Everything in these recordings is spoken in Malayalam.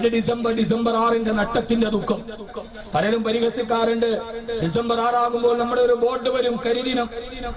ഇത് ഡിസംബർ ഡിസംബർ ആറിന്റെ നട്ടത്തിന്റെ ദുഃഖം പലരും പരിഹസിക്കാറുണ്ട് ഡിസംബർ ആറാകുമ്പോൾ നമ്മുടെ ഒരു ബോർഡ് വരും കരിദിനം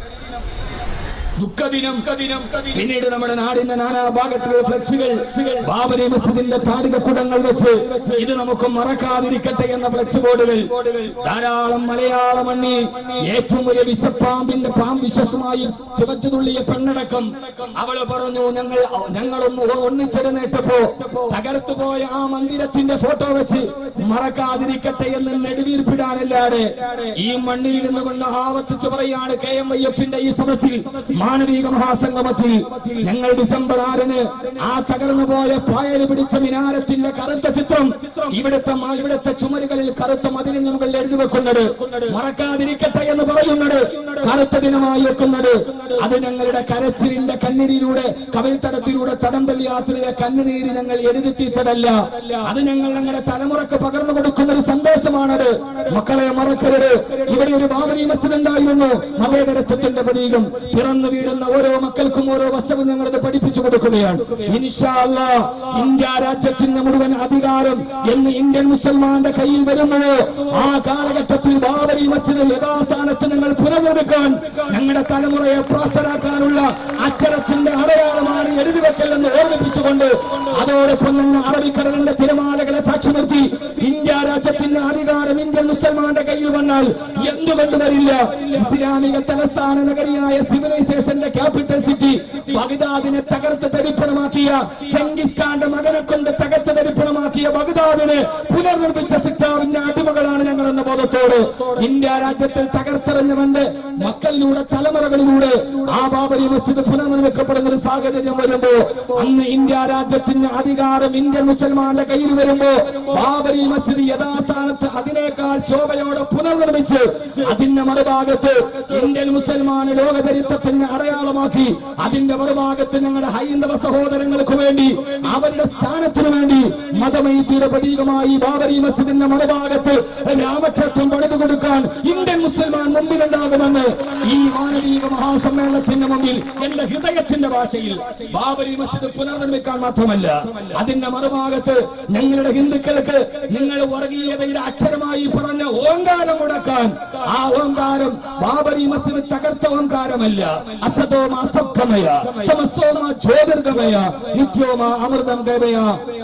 ദുഃഖദിനം ദിനം പിന്നീട് നമ്മുടെ നാടിന്റെ നാനാ ഭാഗത്തുള്ള ഫ്ലെക്സുകൾ ബാബരി മസ്ജിദിന്റെ താടികക്കുടങ്ങൾ വെച്ച് ഇത് നമുക്ക് മറക്കാതിരിക്കട്ടെ എന്ന ഫ്ലെക്സ് ബോർഡുകൾ ധാരാളം മലയാള മണ്ണിൽ ഏറ്റവും വലിയ വിശപ്പാമ്പിന്റെ പാമ്പ് വിശ്വസമായി ചുവച്ചു തുള്ളിയ പെണ്ണടക്കം അവള് പറഞ്ഞു ഞങ്ങൾ ഞങ്ങളൊന്ന് ഒന്നിച്ചെടുന്നേറ്റപ്പോ തകർത്തു പോയ ആ മന്ദിരത്തിന്റെ ഫോട്ടോ വെച്ച് മറക്കാതിരിക്കട്ടെ എന്ന് നെടുവീർപ്പിടാനല്ലാതെ ഈ മണ്ണിൽ ഇരുന്നു കൊണ്ട് ആവർത്തിച്ചു പറയാണ് കെ എം ഐ എഫിന്റെ ഈ സദസ്സിൽ മാനവിക മഹാസംഗമത്തിൽ ഞങ്ങൾ ഡിസംബർ ആറിന് ആ തകർന്നു പോയ പായൽ പിടിച്ച മിനാരത്തിന്റെ കറുത്ത ചിത്രം ഇവിടുത്തെ മ- ഇവിടുത്തെ ചുമരുകളിൽ കറുത്ത മതിലിന് മുകളിൽ എഴുതി വെക്കുന്നത് മറക്കാതിരിക്കട്ടെ എന്ന് പറയുന്നത് കറുത്ത ദിനമായി വെക്കുന്നത് അത് ഞങ്ങളുടെ കരച്ചിലിന്റെ കണ്ണീരിലൂടെ കവിൾത്തടത്തിലൂടെ തടംപല്യാത്തിലൂടെ കണ്ണുനീര് ഞങ്ങൾ എഴുതിത്തീർത്തതല്ല അത് ഞങ്ങൾ ഞങ്ങളുടെ തലമുറക്ക് പകർന്നു കൊടുക്കുന്ന ഒരു സന്ദേശമാണത് മക്കളെ മറക്കരുത് ഇവിടെ ഒരു ബാബരി മസ്ജിദ് ഉണ്ടായിരുന്നു മതേതരത്വത്തിന്റെ പ്രതീകം പിറന്നു വീഴുന്ന ഓരോ മക്കൾക്കും ഓരോ വർഷവും ഞങ്ങളത് പഠിപ്പിച്ചു കൊടുക്കുകയാണ് ഇൻഷാ അല്ലാ, ഇന്ത്യ രാജ്യത്തിന്റെ മുഴുവൻ അധികാരം എന്ന് ഇന്ത്യൻ മുസൽമാന്റെ കയ്യിൽ വരുന്നുവോ ആ കാലഘട്ടത്തിൽ ബാബരി മസ്ജിദ് യഥാസ്ഥാനത്ത് ഞങ്ങൾ പുനർനിർമ്മിക്കാൻ ഞങ്ങളുടെ തലമുറയെ പ്രാപ്തരാക്കാനുള്ള അക്ഷരത്തിന്റെ അടയാളമാണ് എഴുതി വെക്കൽ എന്ന് ഓർമ്മിപ്പിച്ചുകൊണ്ട് അതോടൊപ്പം തന്നെ അറബിക്കടലിന്റെ തിരമാലകളെ സാക്ഷി നിർത്തി ഇന്ത്യ രാജ്യത്തിന്റെ അധികാരം ഇന്ത്യൻ മുസൽമാന്റെ കയ്യിൽ വന്നാൽ എന്തുകൊണ്ട് വരില്ല ഇസ്ലാമിക തലസ്ഥാന നഗരിയായ സിവിലൈസേഷന്റെ ക്യാപിറ്റൽ സിറ്റി ബഗ്ദാദിനെ തകർത്ത് തരിപ്പണമാക്കിയ ചെങ്കിസ് ഖാന്റെ മകനെ കൊണ്ട് തകർത്ത് തരിപ്പണമാക്കിയ ബഗ്ദാദിനെ പുനർനിർമ്മിച്ച സിറ്റാവിന്റെ അടിമകളാണ് ഞങ്ങൾ എന്ന ബോധത്തോട് ഇന്ത്യ രാജ്യത്തിൽ തകർത്തെറിഞ്ഞവന്റെ മക്കളിലൂടെ തലമുറകളിലൂടെ ആ ബാബരി മസ്ജിദ് പുനർനിർമ്മിക്കപ്പെടുന്ന ഒരു സാഹചര്യം വരുമ്പോ അന്ന് ഇന്ത്യ രാജ്യത്തിന്റെ അധികാരം ഇന്ത്യൻ മുസൽമാന്റെ കയ്യിൽ വരുമ്പോ ബാബരി മസ്ജിദ് യഥാസ്ഥാനത്ത് അതിനേക്കാൾ ശോഭയോടെ പുനർനിർമ്മിച്ച് അതിന്റെ മറുഭാഗത്ത് ഇന്ത്യൻ മുസൽമാൻ ലോകചരിത്രത്തിന്റെ അടയാളമാക്കി അതിന്റെ മറുഭാഗത്ത് ഞങ്ങളുടെ ഹൈന്ദവ സഹോദരങ്ങൾക്ക് വേണ്ടി അവരുടെ സ്ഥാനത്തിനു വേണ്ടി മതമൈത്രിയുടെ പ്രതീകമായി ബാബരി മസ്ജിദിന്റെ മറുഭാഗത്ത് രാമക്ഷേത്രം പണിതു കൊടുക്കാൻ ഇന്ത്യൻ മുസൽമാൻ മുമ്പിലുണ്ടാകുമെന്ന് ഈ മാനവീക മഹാസമ്മേളനത്തിന്റെ മുമ്പിൽ എന്റെ ഹൃദയത്തിന്റെ ഭാഷയിൽ ബാബരി മസ്ജിദ് പുനർനിർമ്മിക്കാൻ മാത്രമല്ല അതിന്റെ മറുഭാഗത്ത് ഞങ്ങളുടെ ഹിന്ദുക്കൾക്ക് നിങ്ങൾ വർഗീയതയുടെ അക്ഷരമായി പറഞ്ഞ ഓങ്കാരം മുടക്കാൻ ആ ഓങ്കാരം ബാബരി മസ്ജിദ് തകർത്ത ഓങ്കാരമല്ല അസതോമ അസത്കമയ തമസോമ ജ്യോതിർഗമയ നിത്യോമ അമൃതം ഗമയ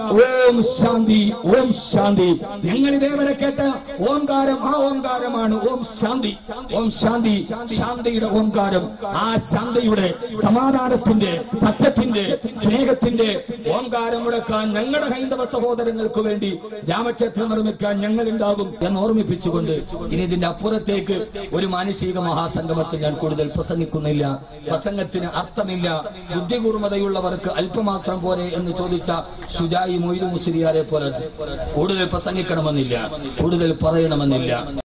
ഓം ശാന്തി ഓം ശാന്തി ഞങ്ങൾ ഇതേവരെ കേട്ട ഓംകാരം ആ ഓംകാരമാണ് ഓം ശാന്തി ഓം ശാന്തി ശാന്തിയുടെ ഓംകാരം ആ ശാന്തിയുടെ സമാധാനത്തിന്റെ സത്യത്തിന്റെ സ്നേഹത്തിന്റെ ഓംകാരം മുടക്കാൻ ഞങ്ങളുടെ ഹൈന്ദവ സഹോദരങ്ങൾക്ക് വേണ്ടി രാമക്ഷേത്രം നിർമ്മിക്കാൻ ഞങ്ങൾ ഉണ്ടാകും എന്ന് ഓർമ്മിപ്പിച്ചുകൊണ്ട് ഇനി ഇതിന്റെ അപ്പുറത്തേക്ക് ഒരു മാനസിക മഹാസംഗമത്തിൽ ഞാൻ കൂടുതൽ പ്രസംഗിക്കുന്നില്ല പ്രസംഗത്തിന് അർത്ഥമില്ല ബുദ്ധികൂർമ്മതയുള്ളവർക്ക് അല്പമാത്രം പോരെ എന്ന് ചോദിച്ച ഷുജായി മൊയ്തു മുസ്ലിയാരെ പോലെ കൂടുതൽ പ്രസംഗിക്കണമെന്നില്ല കൂടുതൽ പറയണമെന്നില്ല